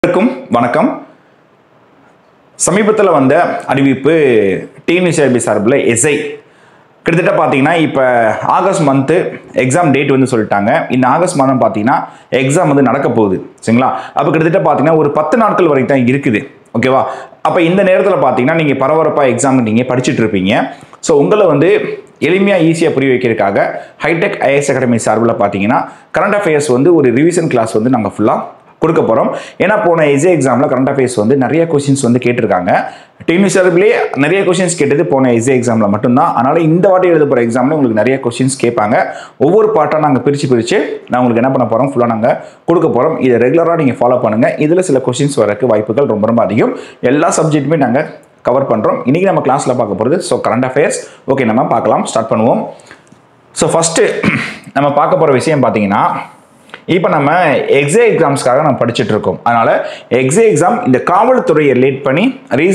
அனைவருக்கும் வணக்கம் சமீபத்தில் வந்த அறிவிப்பு டிஎன்யூசிஆர்பி சார்பில் எஸ்ஐ கிட்டத்தட்ட பார்த்தீங்கன்னா இப்போ ஆகஸ்ட் மந்த்து எக்ஸாம் டேட் வந்து சொல்லிட்டாங்க இந்த ஆகஸ்ட் மாதம் பார்த்தீங்கன்னா எக்ஸாம் வந்து நடக்க போகுது சரிங்களா அப்போ கிட்டத்தட்ட பார்த்தீங்கன்னா ஒரு பத்து நாட்கள் வரைக்கும் தான் இருக்குது ஓகேவா அப்போ இந்த நேரத்தில் பார்த்தீங்கன்னா நீங்கள் பரபரப்பாக எக்ஸாம் நீங்கள் படிச்சுட்டு இருப்பீங்க ஸோ உங்களை வந்து எளிமையாக ஈஸியாக புரிய வைக்கிறதுக்காக ஹைடெக் ஐஎஸ் அகாடமி சார்பில் பார்த்தீங்கன்னா கரண்ட் அஃபேர்ஸ் வந்து ஒரு ரிவிஷன் கிளாஸ் வந்து நாங்கள் ஃபுல்லாக கொடுக்க போகிறோம் ஏன்னா போன எஸ்ஏ எக்ஸாமில் கரண்ட் அஃபேர்ஸ் வந்து நிறைய கொஷின்ஸ் வந்து கேட்டிருக்காங்க டிஎன்யூசிஆர்பிலே நிறைய கொஷின்ஸ் கேட்டது போன எஸ்ஏ எக்ஸாமில் மட்டும்தான் அதனால் இந்த வாட்டி எழுத போகிற எக்ஸாமில் உங்களுக்கு நிறைய கொஷின்ஸ் கேட்பாங்க ஒவ்வொரு பார்ட்டாக நாங்கள் பிரித்து பிரித்து நான் உங்களுக்கு என்ன பண்ண போகிறோம் ஃபுல்லாக நாங்கள் கொடுக்க போகிறோம் இதை ரெகுலராக நீங்கள் ஃபாலோ பண்ணுங்கள் இதில் சில கொஷின்ஸ் வரக்கு வாய்ப்புகள் ரொம்ப ரொம்ப அதிகம் எல்லா சப்ஜெக்ட்டுமே நாங்கள் கவர் பண்ணுறோம் இன்றைக்கி நம்ம கிளாஸில் பார்க்க போகிறது ஸோ கரண்ட் அஃபேர்ஸ் ஓகே நம்ம பார்க்கலாம் ஸ்டார்ட் பண்ணுவோம் ஸோ ஃபஸ்ட்டு நம்ம பார்க்க போகிற விஷயம் பார்த்தீங்கன்னா இப்போ நம்ம எக்ஸே எக்ஸாம்ஸ்க்காக நம்ம படிச்சுட்டு இருக்கோம் அதனால் எக்ஸே எக்ஸாம் இந்த காவல்துறையை ரிலேட் பண்ணி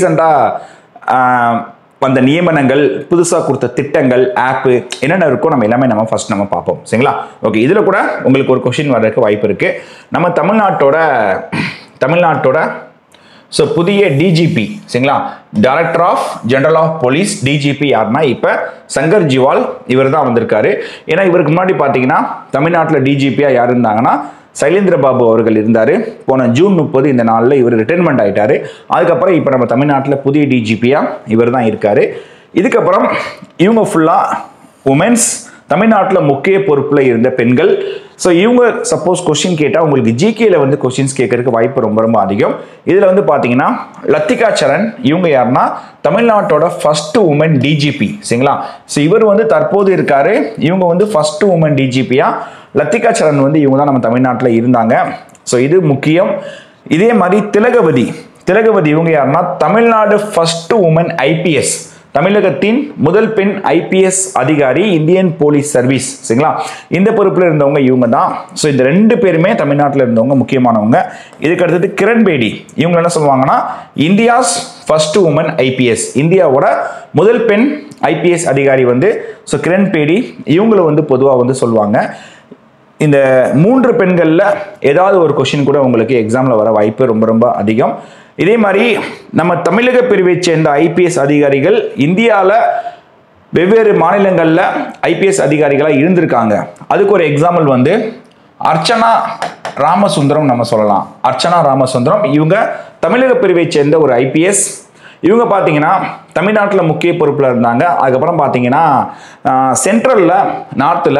ரீசெண்டாக வந்த நியமனங்கள் புதுசாக கொடுத்த திட்டங்கள் ஆப்பு என்னென்ன இருக்கோ நம்ம எல்லாமே நம்ம ஃபர்ஸ்ட் நம்ம பார்ப்போம் சரிங்களா ஓகே இதில் கூட உங்களுக்கு ஒரு கொஷின் வர்றதுக்கு வாய்ப்பு இருக்குது நம்ம தமிழ்நாட்டோட தமிழ்நாட்டோட ஸோ புதிய டிஜிபி சரிங்களா director of general of police DGP யாருன்னா இப்போ சங்கர் ஜிவால் இவர் தான் வந்திருக்காரு ஏன்னா இவருக்கு முன்னாடி பார்த்தீங்கன்னா தமிழ்நாட்டில் டிஜிபியாக யார் இருந்தாங்கன்னா சைலேந்திர பாபு அவர்கள் இருந்தார் போன ஜூன் முப்பது இந்த நாளில் இவர் ரிட்டைர்மெண்ட் ஆயிட்டாரு அதுக்கப்புறம் இப்போ நம்ம தமிழ்நாட்டில் புதிய டிஜிபியாக இவர் தான் இருக்காரு இதுக்கப்புறம் இவங்க ஃபுல்லாக உமன்ஸ் தமிழ்நாட்டில் முக்கிய பொறுப்பில் இருந்த பெண்கள் ஸோ இவங்க சப்போஸ் கொஸ்டின் கேட்டால் உங்களுக்கு ஜிகேல வந்து கொஸ்டின்ஸ் கேட்கறதுக்கு வாய்ப்பு ரொம்ப ரொம்ப அதிகம் இதில் வந்து பார்த்தீங்கன்னா லத்திகா சரண் இவங்க யாருன்னா தமிழ்நாட்டோட ஃபர்ஸ்ட் உமன் டிஜிபி சரிங்களா ஸோ இவர் வந்து தற்போது இருக்காரு இவங்க வந்து ஃபர்ஸ்ட் உமன் டிஜிபியா லத்திகா சரண் வந்து இவங்க தான் நம்ம தமிழ்நாட்டில் இருந்தாங்க ஸோ இது முக்கியம் இதே மாதிரி திலகவதி திலகவதி இவங்க யாருன்னா தமிழ்நாடு ஃபர்ஸ்ட் உமன் ஐபிஎஸ் தமிழகத்தின் முதல் பெண் ஐபிஎஸ் அதிகாரி இந்தியன் போலீஸ் சர்வீஸ் சரிங்களா இந்த பொறுப்பில் இருந்தவங்க இவங்க தான் ஸோ இந்த ரெண்டு பேருமே தமிழ்நாட்டில் இருந்தவங்க முக்கியமானவங்க இதுக்கு அடுத்தது கிரண் பேடி இவங்க என்ன சொல்லுவாங்கன்னா இந்தியாஸ் ஃபர்ஸ்ட் உமன் ஐபிஎஸ் இந்தியாவோட முதல் பெண் ஐபிஎஸ் அதிகாரி வந்து ஸோ கிரண் பேடி இவங்களை வந்து பொதுவாக வந்து சொல்லுவாங்க இந்த மூன்று பெண்களில் ஏதாவது ஒரு கொஷின் கூட உங்களுக்கு எக்ஸாமில் வர வாய்ப்பு ரொம்ப ரொம்ப அதிகம் இதே மாதிரி நம்ம தமிழக பிரிவை சேர்ந்த ஐபிஎஸ் அதிகாரிகள் இந்தியாவில் வெவ்வேறு மாநிலங்களில் ஐபிஎஸ் அதிகாரிகளாக இருந்திருக்காங்க அதுக்கு ஒரு எக்ஸாம்பிள் வந்து அர்ச்சனா ராமசுந்தரம் நம்ம சொல்லலாம் அர்ச்சனா ராமசுந்தரம் இவங்க தமிழக பிரிவை சேர்ந்த ஒரு ஐபிஎஸ் இவங்க பார்த்தீங்கன்னா தமிழ்நாட்டில் முக்கிய பொறுப்பில் இருந்தாங்க அதுக்கப்புறம் பார்த்தீங்கன்னா சென்ட்ரலில் நார்த்தில்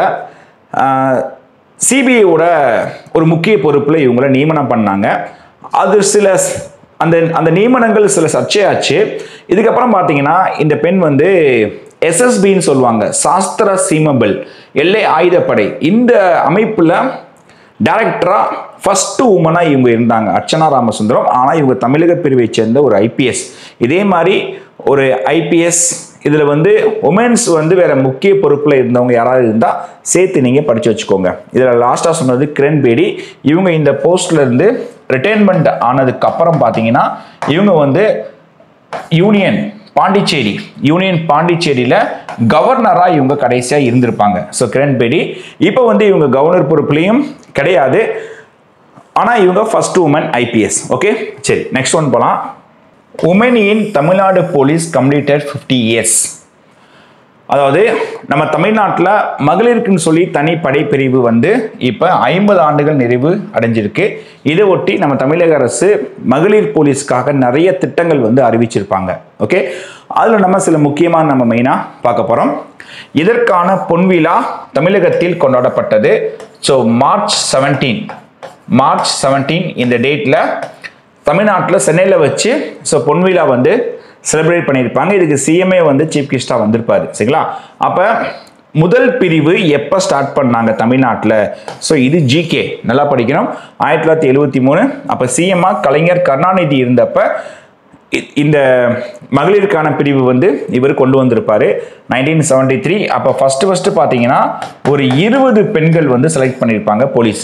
சிபிஐயோட ஒரு முக்கிய பொறுப்பில் இவங்கள நியமனம் பண்ணாங்க அது சில அந்த அந்த நியமனங்கள் சில சர்ச்சையாச்சு இதுக்கப்புறம் பார்த்தீங்கன்னா இந்த பெண் வந்து எஸ்எஸ்பின்னு சொல்லுவாங்க சாஸ்திர சீமபிள் எல்லை ஆயுதப்படை இந்த அமைப்பில் டைரக்டராக ஃபஸ்ட்டு உமனாக இவங்க இருந்தாங்க அர்ச்சனா ராமசுந்தரம் ஆனால் இவங்க தமிழக பிரிவை சேர்ந்த ஒரு ஐபிஎஸ் இதே மாதிரி ஒரு ஐபிஎஸ் இதில் வந்து உமன்ஸ் வந்து வேற முக்கிய பொறுப்பில் இருந்தவங்க யாராவது இருந்தால் சேர்த்து நீங்கள் படித்து வச்சுக்கோங்க இதில் லாஸ்ட்டாக சொன்னது கிரண் பேடி இவங்க இந்த போஸ்ட்ல இருந்து ரிட்டைர்மெண்ட் ஆனதுக்கு அப்புறம் பார்த்தீங்கன்னா இவங்க வந்து யூனியன் பாண்டிச்சேரி யூனியன் பாண்டிச்சேரியில் கவர்னராக இவங்க கடைசியாக இருந்திருப்பாங்க ஸோ கிரண் பேடி இப்போ வந்து இவங்க கவர்னர் பொறுப்புலையும் கிடையாது ஆனால் இவங்க ஃபர்ஸ்ட் உமன் ஐபிஎஸ் ஓகே சரி நெக்ஸ்ட் ஒன் போகலாம் woman in Tamil Nadu police completed fifty years அதாவது நம்ம தமிழ்நாட்டில் மகளிருக்குன்னு சொல்லி தனி படைப்பிரிவு வந்து இப்போ ஐம்பது ஆண்டுகள் நிறைவு அடைஞ்சிருக்கு இதை ஒட்டி நம்ம தமிழக அரசு மகளிர் போலீஸ்க்காக நிறைய திட்டங்கள் வந்து அறிவிச்சிருப்பாங்க ஓகே அதில் நம்ம சில முக்கியமான நம்ம மெயினாக பார்க்க போகிறோம் இதற்கான பொன்விழா தமிழகத்தில் கொண்டாடப்பட்டது so March seventeen March seventeen இந்த டேட்டில் தமிழ்நாட்டில் சென்னையில் வச்சு ஸோ பொன்விழா வந்து செலிப்ரேட் பண்ணியிருப்பாங்க இதுக்கு சிஎம்ஏ வந்து சீஃப் கெஸ்டாக வந்திருப்பாரு சரிங்களா அப்போ முதல் பிரிவு எப்போ ஸ்டார்ட் பண்ணாங்க தமிழ்நாட்டில் ஸோ இது ஜிகே நல்லா படிக்கணும் ஆயிரத்தி தொள்ளாயிரத்தி எழுபத்தி மூணு அப்போ சிஎம்ஆ கலைஞர் கருணாநிதி இருந்தப்ப இ- இந்த மகளிருக்கான பிரிவு வந்து இவர் கொண்டு வந்திருப்பாரு நைன்டீன் செவன்டி த்ரீ அப்போ ஃபஸ்ட்டு ஃபஸ்ட்டு பார்த்தீங்கன்னா ஒரு இருபது பெண்கள் வந்து செலக்ட் பண்ணியிருப்பாங்க போலீஸில்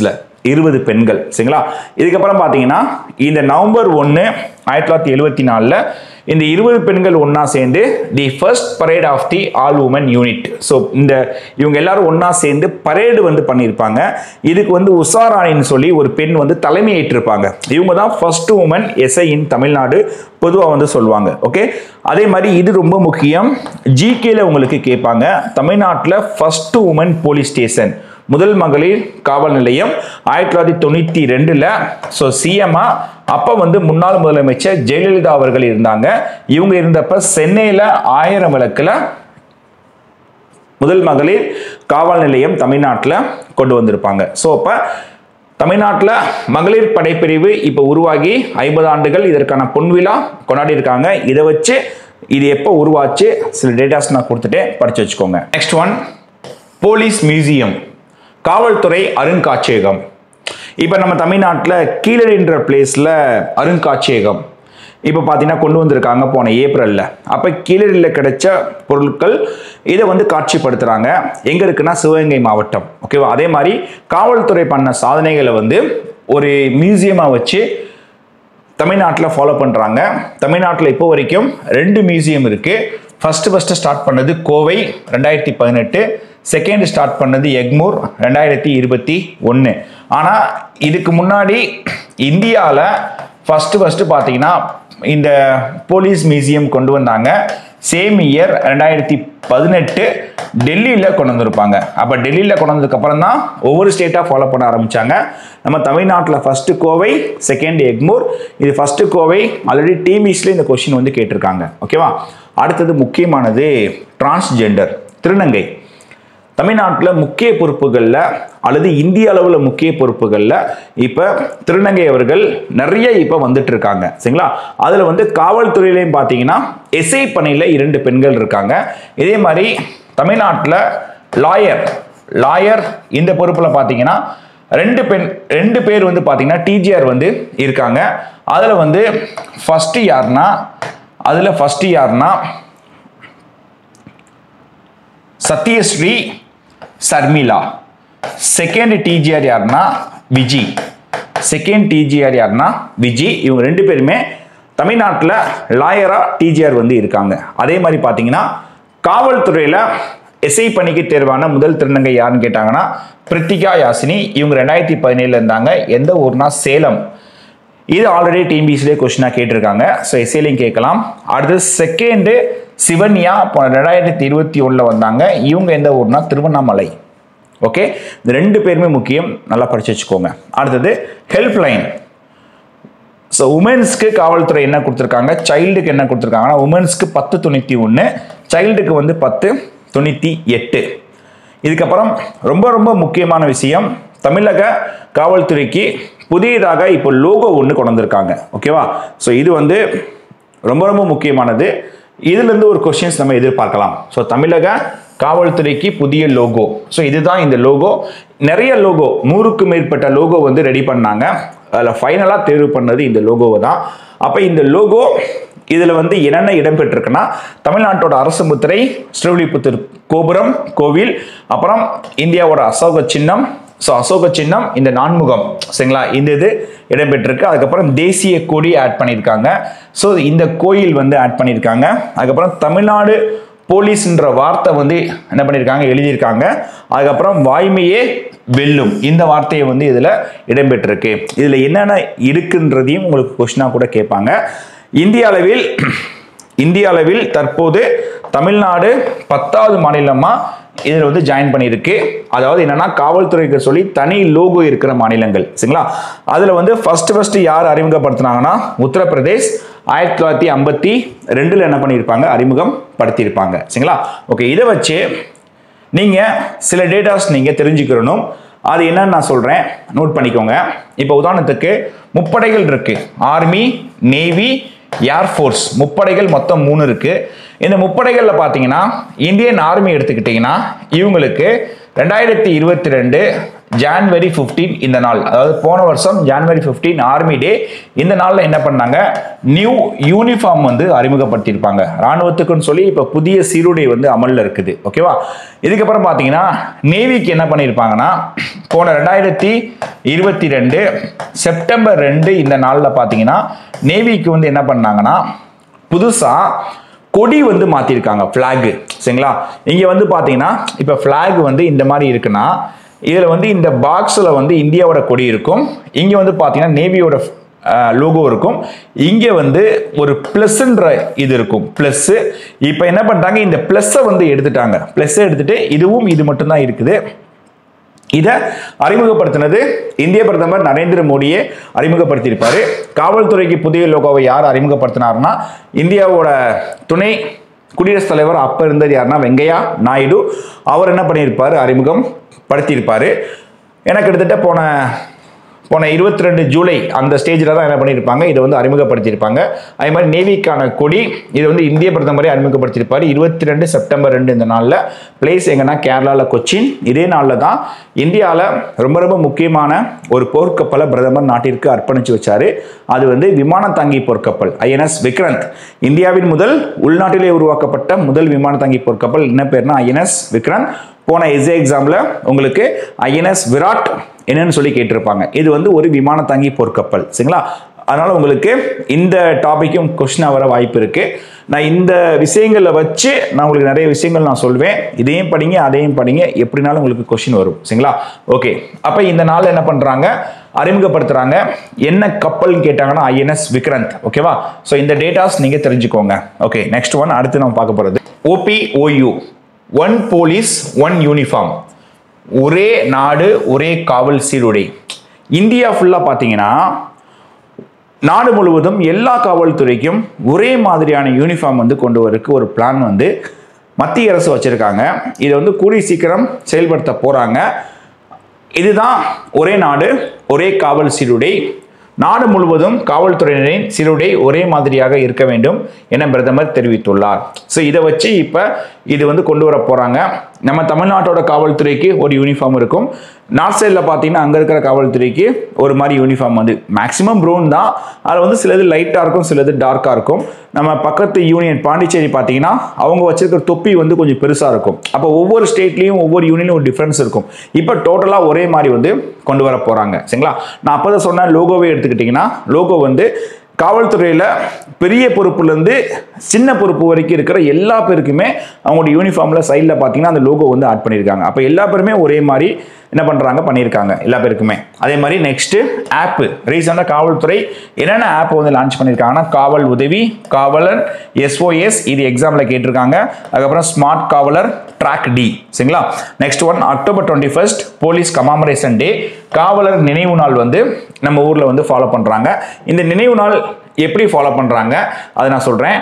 இருபது பெண்கள் சரிங்களா இதுக்கப்புறம் பார்த்தீங்கன்னா இந்த நவம்பர் ஒன்று ஆயிரத்தி தொள்ளாயிரத்தி எழுபத்தி நாலில் இந்த இருபது பெண்கள் ஒன்றா சேர்ந்து the first parade of the all woman unit so இந்த இவங்க எல்லாரும் ஒன்றா சேர்ந்து பரேடு வந்து பண்ணியிருப்பாங்க இதுக்கு வந்து உஷாராணின்னு சொல்லி ஒரு பெண் வந்து தலைமை ஏற்றிருப்பாங்க இவங்க தான் first woman SI in Tamil Nadu பொதுவாக வந்து சொல்லுவாங்க ஓகே அதே மாதிரி இது ரொம்ப முக்கியம் ஜிகேல உங்களுக்கு கேட்பாங்க தமிழ்நாட்டில் ஃபர்ஸ்ட் உமன் போலீஸ் ஸ்டேஷன் முதல் மகளிர் காவல் நிலையம் ஆயிரத்தி தொள்ளாயிரத்தி தொண்ணூற்றி ரெண்டில் ஸோ சிஎம்ஆ அப்போ வந்து முன்னாள் முதலமைச்சர் ஜெயலலிதா அவர்கள் இருந்தாங்க இவங்க இருந்தப்ப சென்னையில் ஆயிரம் விளக்கில் முதல் மகளிர் காவல் நிலையம் தமிழ்நாட்டில் கொண்டு வந்திருப்பாங்க ஸோ அப்போ தமிழ்நாட்டில் மகளிர் படைப்பிரிவு இப்போ உருவாகி ஐம்பது ஆண்டுகள் இதற்கான பொன்விழா கொண்டாடி இருக்காங்க இதை வச்சு இது எப்போ உருவாச்சு சில டேட்டாஸ் நான் கொடுத்துட்டேன் படிச்சு வச்சுக்கோங்க நெக்ஸ்ட் ஒன் போலீஸ் மியூசியம் காவல்துறை அருங்காட்சியகம் இப்போ நம்ம தமிழ்நாட்டில் கீழடின்ற பிளேஸில் அருங்காட்சியகம் இப்போ பார்த்தீங்கன்னா கொண்டு வந்திருக்காங்க போன ஏப்ரலில் அப்போ கீழடியில் கிடைச்ச பொருட்கள் இதை வந்து காட்சிப்படுத்துகிறாங்க எங்கே இருக்குன்னா சிவகங்கை மாவட்டம் ஓகேவா அதே மாதிரி காவல்துறை பண்ண சாதனைகளை வந்து ஒரு மியூசியமாக வச்சு தமிழ்நாட்டில் ஃபாலோ பண்ணுறாங்க தமிழ்நாட்டில் இப்போ வரைக்கும் ரெண்டு மியூசியம் இருக்குது ஃபஸ்ட்டு ஃபஸ்ட்டு ஸ்டார்ட் பண்ணது கோவை ரெண்டாயிரத்தி பதினெட்டு செகண்ட் ஸ்டார்ட் பண்ணது எக்மூர் ரெண்டாயிரத்தி இருபத்தி ஒன்று ஆனால் இதுக்கு முன்னாடி இந்தியாவில் ஃபஸ்ட்டு ஃபஸ்ட்டு பார்த்தீங்கன்னா இந்த போலீஸ் மியூசியம் கொண்டு வந்தாங்க சேம் இயர் ரெண்டாயிரத்தி பதினெட்டு டெல்லியில் கொண்டு வந்திருப்பாங்க அப்போ டெல்லியில் கொண்டு வந்ததுக்கப்புறம் தான் ஒவ்வொரு ஸ்டேட்டாக ஃபாலோ பண்ண ஆரம்பித்தாங்க நம்ம தமிழ்நாட்டில் ஃபஸ்ட்டு கோவை செகண்ட் எக்மூர் இது ஃபஸ்ட்டு கோவை ஆல்ரெடி டிவிஸில் இந்த கொஷின் வந்து கேட்டிருக்காங்க ஓகேவா அடுத்தது முக்கியமானது டிரான்ஸ்ஜெண்டர் திருநங்கை தமிழ்நாட்டில் முக்கிய பொறுப்புகளில் அல்லது இந்திய அளவில் முக்கிய பொறுப்புகளில் இப்போ திருநங்கை அவர்கள் நிறைய இப்போ வந்துட்டு இருக்காங்க சரிங்களா அதில் வந்து காவல்துறையிலையும் பார்த்தீங்கன்னா எஸ்ஐ பணியில் இரண்டு பெண்கள் இருக்காங்க இதே மாதிரி தமிழ்நாட்டில் லாயர் லாயர் இந்த பொறுப்பில் பார்த்தீங்கன்னா ரெண்டு பெண் ரெண்டு பேர் வந்து பார்த்தீங்கன்னா டிஜிஆர் வந்து இருக்காங்க அதில் வந்து ஃபஸ்ட்டு யாருன்னா அதில் ஃபஸ்ட்டு யாருன்னா சத்யஸ்ரீ சர்மிளா செகண்ட் டிஜிஆர் யாருன்னா விஜி செகண்ட் டிஜிஆர் யாருன்னா விஜி இவங்க ரெண்டு பேருமே தமிழ்நாட்டில் லாயரா டிஜிஆர் வந்து இருக்காங்க அதே மாதிரி பார்த்தீங்கன்னா காவல்துறையில் எஸ்ஐ பணிக்கு தேர்வான முதல் திருநங்கை யாருன்னு கேட்டாங்கன்னா பிரித்திகா யாசினி இவங்க ரெண்டாயிரத்தி பதினேழுல இருந்தாங்க எந்த ஊர்னா சேலம் இது ஆல்ரெடி டிஎன்பிசிலே கொஸ்டினாக கேட்டிருக்காங்க ஸோ எஸ்ஏலையும் கேட்கலாம் அடுத்து செகண்டு சிவன்யா போன ரெண்டாயிரத்தி இருபத்தி ஒன்றில் வந்தாங்க இவங்க எந்த ஊர்னா திருவண்ணாமலை ஓகே இந்த ரெண்டு பேருமே முக்கியம் நல்லா படிச்சு வச்சுக்கோங்க அடுத்தது ஹெல்ப்லைன் ஸோ உமன்ஸ்க்கு காவல்துறை என்ன கொடுத்துருக்காங்க சைல்டுக்கு என்ன கொடுத்துருக்காங்கன்னா உமன்ஸ்க்கு பத்து தொண்ணூற்றி ஒன்று சைல்டுக்கு வந்து பத்து தொண்ணூற்றி எட்டு இதுக்கப்புறம் ரொம்ப ரொம்ப முக்கியமான விஷயம் தமிழக காவல்துறைக்கு புதியதாக இப்போ லோகோ ஒன்று கொண்டு வந்திருக்காங்க ஓகேவா ஸோ இது வந்து ரொம்ப ரொம்ப முக்கியமானது இதுலேருந்து ஒரு கொஸ்டின்ஸ் நம்ம எதிர்பார்க்கலாம் ஸோ தமிழக காவல்துறைக்கு புதிய லோகோ ஸோ இதுதான் இந்த லோகோ நிறைய லோகோ நூறுக்கும் மேற்பட்ட லோகோ வந்து ரெடி பண்ணாங்க அதில் ஃபைனலாக தேர்வு பண்ணது இந்த லோகோவை தான் அப்போ இந்த லோகோ இதில் வந்து என்னென்ன இடம்பெற்றிருக்குன்னா தமிழ்நாட்டோட அரசு முத்திரை ஸ்ரீவில்லிபுத்தூர் கோபுரம் கோவில் அப்புறம் இந்தியாவோட அசோக சின்னம் ஸோ அசோக சின்னம் இந்த நான்முகம் சரிங்களா இந்த இது இடம்பெற்றிருக்கு அதுக்கப்புறம் தேசிய கொடி ஆட் பண்ணியிருக்காங்க ஸோ இந்த கோயில் வந்து ஆட் பண்ணியிருக்காங்க அதுக்கப்புறம் தமிழ்நாடு போலீஸ்ன்ற வார்த்தை வந்து என்ன பண்ணியிருக்காங்க எழுதியிருக்காங்க அதுக்கப்புறம் வாய்மையே வெல்லும் இந்த வார்த்தையை வந்து இதில் இடம்பெற்றிருக்கு இதில் என்னென்ன இருக்குன்றதையும் உங்களுக்கு கொஸ்டினாக கூட கேட்பாங்க இந்திய அளவில் இந்திய அளவில் தற்போது தமிழ்நாடு பத்தாவது மாநிலமாக இதில் வந்து ஜாயின் பண்ணியிருக்கு அதாவது என்னன்னா காவல்துறைக்கு சொல்லி தனி லோகோ இருக்கிற மாநிலங்கள் சரிங்களா அதில் வந்து ஃபர்ஸ்ட் ஃபர்ஸ்ட் யார் அறிமுகப்படுத்தினாங்கன்னா உத்தரப்பிரதேஷ் ஆயிரத்தி தொள்ளாயிரத்தி ஐம்பத்தி ரெண்டில் என்ன பண்ணியிருப்பாங்க அறிமுகம் படுத்தியிருப்பாங்க சரிங்களா ஓகே இதை வச்சு நீங்கள் சில டேட்டாஸ் நீங்கள் தெரிஞ்சுக்கிறணும் அது என்னன்னு நான் சொல்கிறேன் நோட் பண்ணிக்கோங்க இப்போ உதாரணத்துக்கு முப்படைகள் இருக்கு ஆர்மி நேவி ஏர்ஃபோர்ஸ் முப்படைகள் மொத்தம் மூணு இருக்கு இந்த முப்படைகளில் பார்த்தீங்கன்னா இந்தியன் ஆர்மி எடுத்துக்கிட்டிங்கன்னா இவங்களுக்கு ரெண்டாயிரத்தி இருபத்தி ரெண்டு ஜான்வரி 15 இந்த நாள் அதாவது போன வருஷம் ஜான்வரி 15 ஆர்மி டே இந்த நாளில் என்ன பண்ணாங்க நியூ யூனிஃபார்ம் வந்து அறிமுகப்படுத்தியிருப்பாங்க ராணுவத்துக்குன்னு சொல்லி இப்போ புதிய சீருடை வந்து அமலில் இருக்குது ஓகேவா இதுக்கப்புறம் பார்த்தீங்கன்னா நேவிக்கு என்ன பண்ணியிருப்பாங்கன்னா போன ரெண்டாயிரத்தி இருபத்தி ரெண்டு செப்டம்பர் ரெண்டு இந்த நாளில் பார்த்தீங்கன்னா நேவிக்கு வந்து என்ன பண்ணாங்கன்னா புதுசாக கொடி வந்து மாற்றிருக்காங்க ஃப்ளாகு சரிங்களா இங்கே வந்து பார்த்தீங்கன்னா இப்போ ஃப்ளாக் வந்து இந்த மாதிரி இருக்குன்னா இதில் வந்து இந்த பாக்ஸில் வந்து இந்தியாவோட கொடி இருக்கும் இங்கே வந்து பார்த்தீங்கன்னா நேவியோட லோகோ இருக்கும் இங்கே வந்து ஒரு ப்ளஸ்ன்ற இது இருக்கும் ப்ளஸ்ஸு இப்போ என்ன பண்ணிட்டாங்க இந்த ப்ளஸ்ஸை வந்து எடுத்துட்டாங்க ப்ளஸ்ஸை எடுத்துட்டு இதுவும் இது மட்டும்தான் இருக்குது இதை அறிமுகப்படுத்தினது இந்திய பிரதமர் நரேந்திர மோடியே அறிமுகப்படுத்தியிருப்பாரு காவல்துறைக்கு புதிய லோகோவை யார் அறிமுகப்படுத்தினார்னா இந்தியாவோட துணை குடியரசுத் தலைவர் அப்ப இருந்தது யாருன்னா வெங்கையா நாயுடு அவர் என்ன பண்ணியிருப்பாரு அறிமுகம் படுத்தியிருப்பாரு எனக்கு கிட்டத்தட்ட போன போன இருபத்தி ரெண்டு ஜூலை அந்த ஸ்டேஜில் தான் என்ன பண்ணியிருப்பாங்க இதை வந்து அறிமுகப்படுத்தியிருப்பாங்க அதே மாதிரி நேவிக்கான கொடி இது வந்து இந்திய பிரதமரே அறிமுகப்படுத்தியிருப்பார் இருபத்தி ரெண்டு செப்டம்பர் ரெண்டு இந்த நாளில் பிளேஸ் எங்கன்னா கேரளாவில் கொச்சின் இதே நாளில் தான் இந்தியாவில் ரொம்ப ரொம்ப முக்கியமான ஒரு போர்க்கப்பலை பிரதமர் நாட்டிற்கு அர்ப்பணித்து வச்சாரு அது வந்து விமான தாங்கி போர்க்கப்பல் ஐஎன்எஸ் விக்ரந்த் இந்தியாவின் முதல் உள்நாட்டிலே உருவாக்கப்பட்ட முதல் விமான தாங்கி போர்க்கப்பல் என்ன பேர்னா ஐஎன்எஸ் விக்ரந்த் போன எஸ்ஏ எக்ஸாமில் உங்களுக்கு ஐஎன்எஸ் விராட் என்னன்னு சொல்லி கேட்டிருப்பாங்க இது வந்து ஒரு விமான தாங்கி போர்க்கப்பல் சரிங்களா அதனால உங்களுக்கு இந்த டாபிக்கும் கொஸ்டின் வர வாய்ப்பு இருக்கு நான் இந்த விஷயங்களை வச்சு நான் உங்களுக்கு நிறைய விஷயங்கள் நான் சொல்வேன் இதையும் படிங்க அதையும் படிங்க எப்படினாலும் உங்களுக்கு கொஸ்டின் வரும் சரிங்களா ஓகே அப்போ இந்த நாள் என்ன பண்றாங்க அறிமுகப்படுத்துறாங்க என்ன கப்பல்னு கேட்டாங்கன்னா ஐஎன்எஸ் விக்ரந்த் ஓகேவா ஸோ இந்த டேட்டாஸ் நீங்க தெரிஞ்சுக்கோங்க ஓகே நெக்ஸ்ட் ஒன் அடுத்து நம்ம பார்க்க போறது OPOU one police one uniform ஒரே நாடு ஒரே காவல் சீருடை இந்தியா ஃபுல்லாக பார்த்தீங்கன்னா நாடு முழுவதும் எல்லா காவல்துறைக்கும் ஒரே மாதிரியான யூனிஃபார்ம் வந்து கொண்டு வரக்கு ஒரு பிளான் வந்து மத்திய அரசு வச்சுருக்காங்க இதை வந்து கூடி சீக்கிரம் செயல்படுத்த போகிறாங்க இதுதான் ஒரே நாடு ஒரே காவல் சீருடை நாடு முழுவதும் காவல்துறையினரின் சீருடை ஒரே மாதிரியாக இருக்க வேண்டும் என பிரதமர் தெரிவித்துள்ளார் ஸோ இதை வச்சு இப்போ இது வந்து கொண்டு வர போகிறாங்க நம்ம தமிழ்நாட்டோட காவல்துறைக்கு ஒரு யூனிஃபார்ம் இருக்கும் நார்த் சைடில் பார்த்தீங்கன்னா அங்கே இருக்கிற காவல்துறைக்கு ஒரு மாதிரி யூனிஃபார்ம் வந்து மேக்ஸிமம் ப்ரௌன் தான் அதில் வந்து சிலது லைட்டாக இருக்கும் சிலது டார்க்காக இருக்கும் நம்ம பக்கத்து யூனியன் பாண்டிச்சேரி பார்த்தீங்கன்னா அவங்க வச்சிருக்கிற தொப்பி வந்து கொஞ்சம் பெருசாக இருக்கும் அப்போ ஒவ்வொரு ஸ்டேட்லேயும் ஒவ்வொரு யூனியன்லையும் ஒரு டிஃப்ரென்ஸ் இருக்கும் இப்போ டோட்டலாக ஒரே மாதிரி வந்து கொண்டு வர போகிறாங்க சரிங்களா நான் அப்போ தான் சொன்னேன் லோகோவே எடுத்துக்கிட்டிங்கன்னா லோகோ வந்து காவல்துறையில் பெரிய பொறுப்புலேருந்து சின்ன பொறுப்பு வரைக்கும் இருக்கிற எல்லா பேருக்குமே அவங்களோட யூனிஃபார்மில் சைடில் பார்த்தீங்கன்னா அந்த லோகோ வந்து ஆட் பண்ணியிருக்காங்க அப்போ எல்லா பேருமே ஒரே மாதிரி என்ன பண்ணுறாங்க பண்ணியிருக்காங்க எல்லா பேருக்குமே அதே மாதிரி நெக்ஸ்ட்டு ஆப்பு ரீசெண்டாக காவல்துறை என்னென்ன ஆப் வந்து லான்ச் பண்ணியிருக்காங்கன்னா காவல் உதவி காவலர் எஸ்ஓஎஸ் இது எக்ஸாமில் கேட்டிருக்காங்க அதுக்கப்புறம் ஸ்மார்ட் காவலர் ட்ராக் டி சரிங்களா next one October twenty first police commemoration day காவலர் நினைவு நாள் வந்து நம்ம ஊரில் வந்து ஃபாலோ பண்ணுறாங்க இந்த நினைவு நாள் எப்படி ஃபாலோ பண்ணுறாங்க அதை நான் சொல்கிறேன்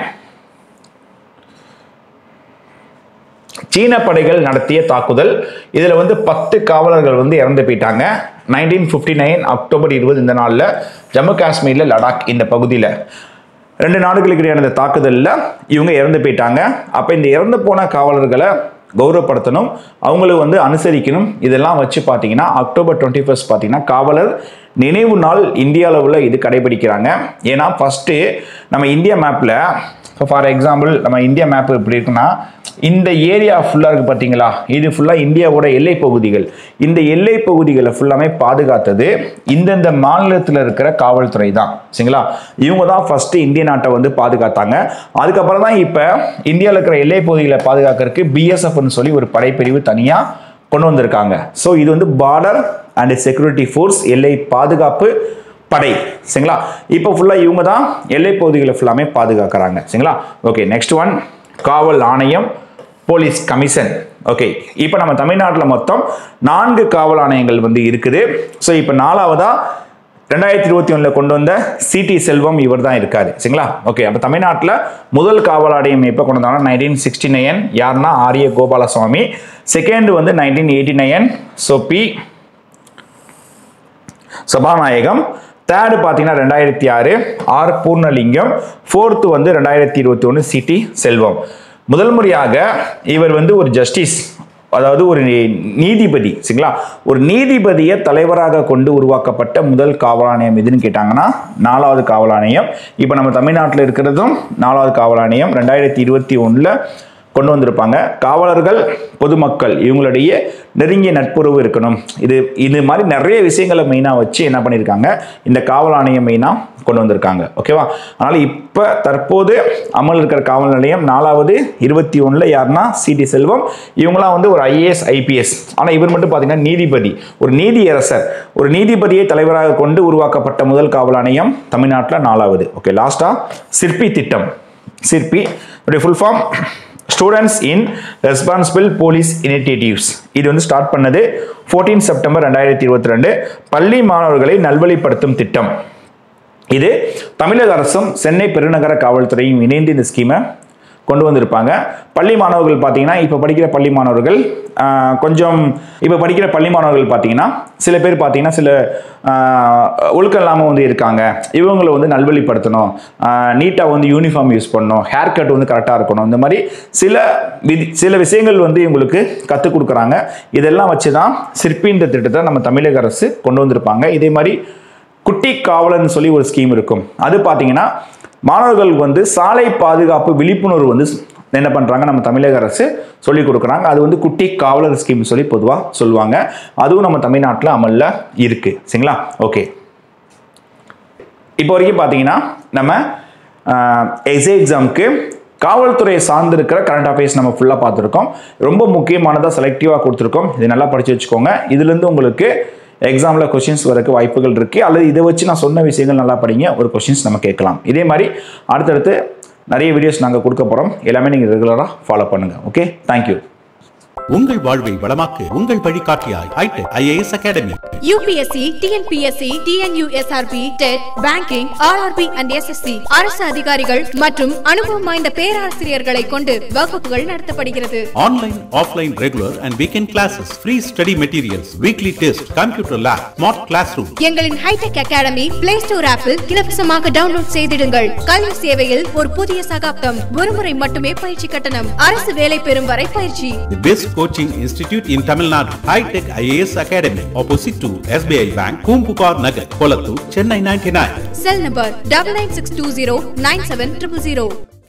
சீன படைகள் நடத்திய தாக்குதல் இதில் வந்து பத்து காவலர்கள் வந்து இறந்து போயிட்டாங்க நைன்டீன் ஃபிஃப்டி நைன் அக்டோபர் இருபது இந்த நாளில் ஜம்மு காஷ்மீரில் லடாக் இந்த பகுதியில் ரெண்டு நாடுகளுக்கு இடையான இந்த தாக்குதலில் இவங்க இறந்து போயிட்டாங்க அப்போ இந்த இறந்து போன காவலர்களை கௌரவப்படுத்தணும் அவங்களுக்கு வந்து அனுசரிக்கணும் இதெல்லாம் வச்சு பார்த்தீங்கன்னா அக்டோபர் டுவெண்ட்டி ஃபர்ஸ்ட் பார்த்தீங்கன்னா காவலர் நினைவு நாள் இந்திய அளவில் இது கடைபிடிக்கிறாங்க ஏன்னா ஃபஸ்ட்டு நம்ம இந்தியா மேப்பில் இப்போ ஃபார் எக்ஸாம்பிள் நம்ம இந்தியா மேப் எப்படி இருக்குன்னா இந்த ஏரியா ஃபுல்லாக இருக்குது பார்த்தீங்களா இது ஃபுல்லாக இந்தியாவோட எல்லை பகுதிகள் இந்த எல்லை பகுதிகளை ஃபுல்லாமே பாதுகாத்தது இந்தந்த மாநிலத்தில் இருக்கிற காவல்துறை தான் சரிங்களா இவங்க தான் ஃபஸ்ட்டு இந்திய நாட்டை வந்து பாதுகாத்தாங்க அதுக்கப்புறம் தான் இப்போ இந்தியாவில் இருக்கிற எல்லை பகுதிகளை பாதுகாக்கிறதுக்கு பிஎஸ்எஃப்னு சொல்லி ஒரு படைப்பிரிவு தனியாக கொண்டு வந்திருக்காங்க ஸோ இது வந்து பார்டர் அண்ட் செக்யூரிட்டி ஃபோர்ஸ் எல்லை பாதுகாப்பு படை சரிங்களா இப்போ ஃபுல்லாக இவங்க தான் எல்லை பகுதிகளை ஃபுல்லாமே பாதுகாக்கிறாங்க சரிங்களா ஓகே நெக்ஸ்ட் ஒன் காவல் ஆணையம் போலீஸ் கமிஷன் ஓகே இப்போ நம்ம தமிழ்நாட்டில் மொத்தம் நான்கு காவல் ஆணையங்கள் வந்து இருக்குது ஸோ இப்போ நாலாவதா ரெண்டாயிரத்தி இருபத்தி ஒன்றில் கொண்டு வந்த சிடி செல்வம் இவர் தான் இருக்காரு சரிங்களா ஓகே அப்போ தமிழ்நாட்டில் முதல் காவல் ஆணையம் எப்போ கொண்டு வந்தாங்கன்னா நைன்டீன் சிக்ஸ்டி நைன் யாருன்னா ஆரிய கோபாலசுவாமி செகண்ட் வந்து nineteen eighty nine so P Sabanayagam third பார்த்தீங்கன்னா ரெண்டாயிரத்தி ஆறு ஆர் பூர்ணலிங்கம் ஃபோர்த்து வந்து ரெண்டாயிரத்தி இருபத்தி ஒன்று சிடி செல்வம் முதல் முறையாக இவர் வந்து ஒரு ஜஸ்டிஸ் அதாவது ஒரு நீ- நீதிபதி சரிங்களா ஒரு நீதிபதியை தலைவராக கொண்டு உருவாக்கப்பட்ட முதல் காவல் ஆணையம் எதுன்னு கேட்டாங்கன்னா நாலாவது காவல் ஆணையம் இப்போ நம்ம தமிழ்நாட்டில் இருக்கிறதும் நாலாவது காவல் ஆணையம் ரெண்டாயிரத்தி இருபத்தி ஒன்றில் கொண்டு வந்திருப்பாங்க காவலர்கள் பொதுமக்கள் இவங்களுடைய நெருங்கிய நட்புறவு இருக்கணும் இது இது மாதிரி நிறைய விஷயங்களை மெயினாக வச்சு என்ன பண்ணியிருக்காங்க இந்த காவல் ஆணையம் மெயினாக கொண்டு வந்திருக்காங்க ஓகேவா அதனால் இப்போ தற்போது அமல் இருக்கிற காவல் நிலையம் நாலாவது இருபத்தி ஒன்றில் யாருன்னா சிடி செல்வம் இவங்களாம் வந்து ஒரு ஐஏஎஸ் ஐபிஎஸ் ஆனால் இவர் மட்டும் பார்த்தீங்கன்னா நீதிபதி ஒரு நீதியரசர் ஒரு நீதிபதியை தலைவராக கொண்டு உருவாக்கப்பட்ட முதல் காவல் ஆணையம் தமிழ்நாட்டில் நாலாவது ஓகே லாஸ்ட்டாக சிற்பி திட்டம் Sirpi full form students in responsible police initiatives இது வந்து ஸ்டார்ட் பண்ணது 14 செப்டம்பர் ரெண்டாயிரத்தி இருபத்தி ரெண்டு பள்ளி மாணவர்களை நல்வழிப்படுத்தும் திட்டம் இது தமிழக அரசும் சென்னை பெருநகர காவல்துறையும் இணைந்து இந்த ஸ்கீமை கொண்டு வந்திருப்பாங்க பள்ளி மாணவர்கள் பார்த்தீங்கன்னா இப்போ படிக்கிற பள்ளி மாணவர்கள் ஆஹ், கொஞ்சம் இப்போ படிக்கிற பள்ளி மாணவர்கள் பார்த்தீங்கன்னா சில பேர் பார்த்தீங்கன்னா சில ஆஹ், ஒழுக்கம் இல்லாமல் வந்து இருக்காங்க இவங்களை வந்து நல்வழிப்படுத்தணும் நீட்டாக வந்து யூனிஃபார்ம் யூஸ் பண்ணணும் ஹேர் கட் வந்து கரெக்டாக இருக்கணும் இந்த மாதிரி சில விதி சில விஷயங்கள் வந்து இவங்களுக்கு கற்றுக் கொடுக்குறாங்க இதெல்லாம் வச்சு தான் சிற்பின்ற திட்டத்தை நம்ம தமிழக அரசு கொண்டு வந்திருப்பாங்க இதே மாதிரி குட்டி காவலர்னு சொல்லி ஒரு ஸ்கீம் இருக்கும் அது பார்த்தீங்கன்னா மாணவர்களுக்கு வந்து சாலை பாதுகாப்பு விழிப்புணர்வு வந்து என்ன பண்ணுறாங்க நம்ம தமிழக அரசு சொல்லி கொடுக்குறாங்க அது வந்து குட்டி காவலர் ஸ்கீம் சொல்லி பொதுவாக சொல்லுவாங்க அதுவும் நம்ம தமிழ்நாட்டில் அமலில் இருக்குது சரிங்களா ஓகே இப்போ வரைக்கும் பார்த்தீங்கன்னா நம்ம எஸ்ஏ எக்ஸாமுக்கு காவல்துறையை சார்ந்திருக்கிற கரண்ட் அஃபேர்ஸ் நம்ம ஃபுல்லாக பார்த்துருக்கோம் ரொம்ப முக்கியமானதாக செலக்டிவாக கொடுத்துருக்கோம் இது நல்லா படித்து வச்சுக்கோங்க இதுலேருந்து உங்களுக்கு எக்ஸாமில் கொஷின்ஸ் வரக்கு வாய்ப்புகள் இருக்குது அல்லது இதை வச்சு நான் சொன்ன விஷயங்கள் நல்லா படிங்க ஒரு கொஷின்ஸ் நம்ம கேட்கலாம் இதே மாதிரி அடுத்தடுத்து நிறைய வீடியோஸ் நாங்கள் கொடுக்க போகிறோம் எல்லாமே நீங்கள் ரெகுலராக ஃபாலோ பண்ணுங்கள் ஓகே தேங்க்யூ உங்கள் வாழ்வை வளமாக்கு உங்கள் வழிகாட்டியாய் hi tech IAS academy UPSC TNPSC TNUSRB TET banking RRB and SSC அரசு அதிகாரிகள் மற்றும் அனுபவம் வாய்ந்த பேராசிரியர்களை கொண்டு வகுப்புகள் நடத்தப்படுகிறது online offline regular and weekend classes free study materials weekly test computer lab smart class room எங்களின் ஹைடெக் அகாடமி பிளே ஸ்டோர் ஆப்பில் இலவசமாக டவுன்லோட் செய்திடுங்கள் கல்வி சேவையில் ஒரு புதிய சகாப்தம் ஒருமுறை மட்டுமே பயிற்சி கட்டணம் அரசு வேலை பெறும் வரை பயிற்சி The best coaching institute in Tamil Nadu. High Tech IAS Academy. Opposite to SBI Bank, Kumpupar Nagar, Kolattur, Chennai 99. Cell number double nine six two zero nine seven triple zero